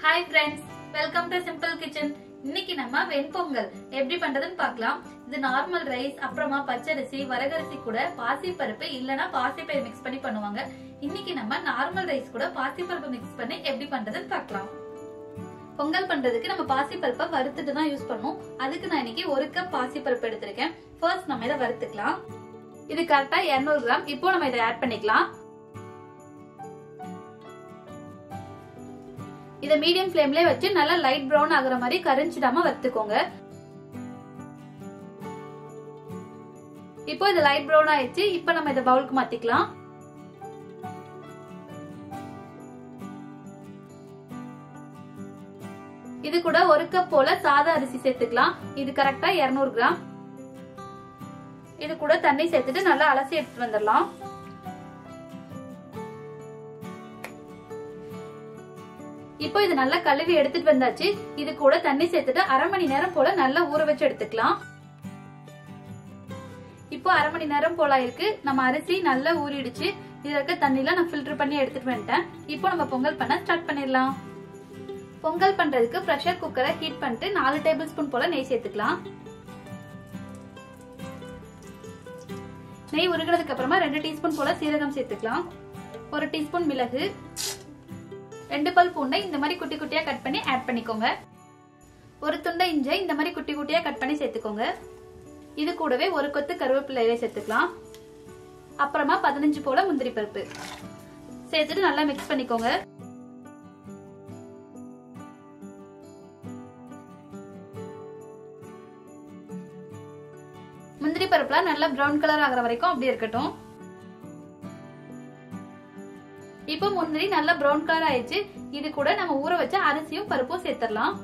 hi friends welcome to simple kitchen இன்னைக்கு நம்ம வெண்பொங்கல் எப்படி பண்றதுன்னு பார்க்கலாம் இது நார்மல் ரைஸ் அப்புறமா பச்சரிசி வரகரிசி கூட பாசிப்பருப்பு இல்லனா பாசிப்பயிறு மிக்ஸ் பண்ணி பண்ணுவாங்க இன்னைக்கு நம்ம நார்மல் ரைஸ் கூட பாசிப்பருப்பு மிக்ஸ் பண்ணி எப்படி பண்றதுன்னு பார்க்கலாம் பொங்கல் பண்றதுக்கு நம்ம பாசிப்பருப்பை வறுத்துட்டு தான் யூஸ் பண்ணுவோம் அதுக்கு நான் இன்னைக்கு ஒரு கப் பாசிப்பருப்பு எடுத்திருக்கேன் ஃபர்ஸ்ட் நம்ம இதை வறுத்துக்கலாம் இது கரெக்டா 200 கிராம் இப்போ நம்ம இதை ஆட் பண்ணிக்கலாம் இத மீடியம் ஃப்ளேம்லயே வச்சு நல்லா லைட் பிரவுன் ஆகுற மாதிரி கரிஞ்சிடாம வறுத்துக்கோங்க இப்போ இது லைட் பிரவுன் ஆயிடுச்சு இப்போ நம்ம இத பவுலுக்கு மாத்திக்கலாம் இது கூட ஒரு கப் போல சாதா அரிசி சேர்த்துக்கலாம் இது கரெக்டா 200 கிராம் இது கூட தண்ணி சேர்த்துட்டு நல்லா அலசி எடுத்துட்டு வந்துடலாம் இப்போ இது நல்லா கழுவி எடுத்துட்டு வந்தாச்சு இது கூட தண்ணி சேர்த்துட்டு அரை மணி நேரம் போல நல்லா ஊற வச்சு எடுத்துக்கலாம் இப்போ அரை மணி நேரம் போல இருக்கு நம்ம அரிசி நல்லா ஊறிடுச்சு இதுல இருக்க தண்ணில நான் ஃபில்டர் பண்ணி எடுத்துட்டு வந்துட்டேன் இப்போ நம்ம பொங்கல் பண்ண ஸ்டார்ட் பண்ணிடலாம் பொங்கல் பண்றதுக்கு ப்ரெஷர் குக்கரை ஹீட் பண்ணிட்டு நாலு டேபிள் ஸ்பூன் போல நெய் சேர்த்துக்கலாம் நெய் உருகிறதுக்கு அப்புறமா ரெண்டு டீஸ்பூன் போல சீரகம் சேர்த்துக்கலாம் ஒரு டீஸ்பூன் மிளகு ரெண்டு பல் பூண்டை இந்த மாதிரி குட்டி குட்டியா கட் பண்ணி ஆட் பண்ணிக்கோங்க ஒரு துண்டை இஞ்சை இந்த மாதிரி குட்டி குட்டியா கட் பண்ணி சேர்த்துக்கோங்க இது கூடவே ஒரு கொத்து கருவேப்பிலையை சேர்த்துக்கலாம் அப்புறமா பதினஞ்சு போல முந்திரி பருப்பு சேர்த்துட்டு நல்லா மிக்ஸ் பண்ணிக்கோங்க முந்திரி பருப்புலாம் நல்லா ப்ரௌன் கலர் ஆகிற வரைக்கும் அப்படி இருக்கட்டும் இப்போ முந்திரி நல்லா ப்ரௌன் கலர் ஆயிடுச்சு இது கூட நம்ம ஊற வச்ச அரிசியும் பருப்பும் சேர்த்துடலாம்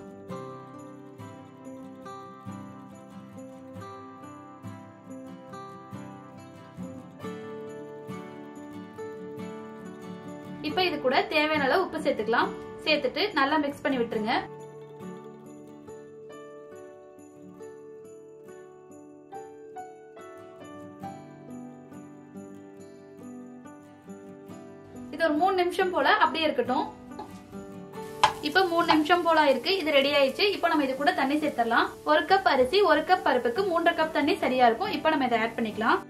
இப்போ இது கூட தேவையான அளவு உப்பு சேர்த்துக்கலாம் சேர்த்துட்டு நல்லா மிக்ஸ் பண்ணி விட்டுருங்க இது ஒரு மூணு நிமிஷம் போல அப்படியே இருக்கட்டும் இப்ப மூணு நிமிஷம் போல இருக்கு இது ரெடி ஆயிடுச்சு இப்போ நம்ம இது கூட தண்ணி சேர்த்துடலாம் ஒரு கப் அரிசி ஒரு கப் பருப்புக்கு மூன்றரை கப் தண்ணி சரியா இருக்கும் இப்போ நம்ம இதை ஆட் பண்ணிக்கலாம்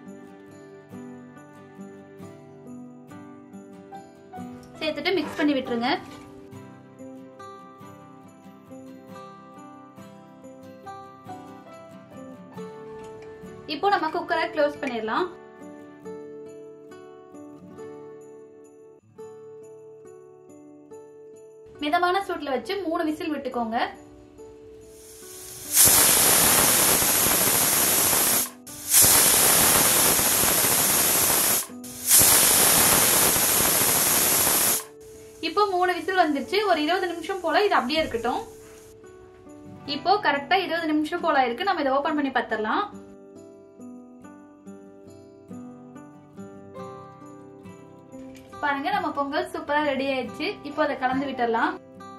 சேர்த்துட்டு மிக்ஸ் பண்ணி விட்டுருங்க இப்போ நம்ம குக்கரை க்ளோஸ் பண்ணிடலாம் மிதமான சூட்ல வச்சு மூணு விசில் விட்டுக்கோங்க இப்போ மூணு விசில் வந்துருச்சு ஒரு இருபது நிமிஷம் போல இது அப்படியே இருக்கட்டும் இப்போ கரெக்டா இருபது நிமிஷம் போல இருக்கு நம்ம இதை ஓபன் பண்ணி பார்த்துடலாம் பாருங்க நம்ம பொங்கல் சூப்பரா ரெடி ஆயிடுச்சு இப்போ அதை கலந்து விட்டுடலாம்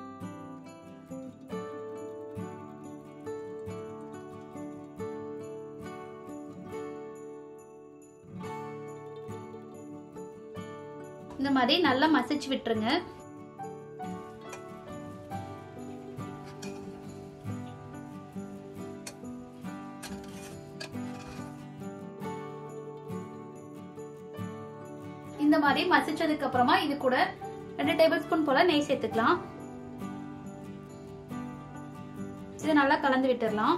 இந்த மாதிரி நல்லா மசிச்சு விட்டுருங்க இந்த மாதிரி மசிச்சதுக்கு அப்புறமா இது கூட ரெண்டு டேபிள் ஸ்பூன் போல நெய் சேர்த்துக்கலாம் இது நல்லா கலந்து விட்டுடலாம்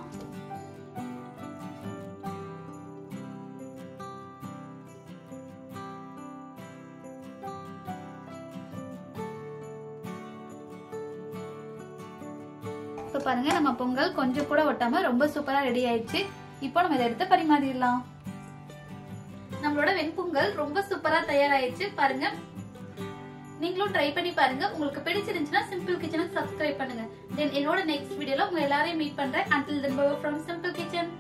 இப்ப பாருங்க நம்ம பொங்கல் கொஞ்சம் கூட ஒட்டாம ரொம்ப சூப்பரா ரெடி ஆயிடுச்சு இப்போ நம்ம இதை எடுத்து பரிமாறிடலாம் நம்மளோட வெண்பொங்கல் ரொம்ப சூப்பரா தயாராயிடுச்சு பாருங்க நீங்களும் ட்ரை பண்ணி பாருங்க உங்களுக்கு பிடிச்சிருந்துச்சுன்னா சிம்பிள் கிச்சனுக்கு சப்ஸ்கிரைப் பண்ணுங்க தென் என்னோட நெக்ஸ்ட் வீடியோல உங்க எல்லாரையும் மீட் பண்றேன் until then from simple kitchen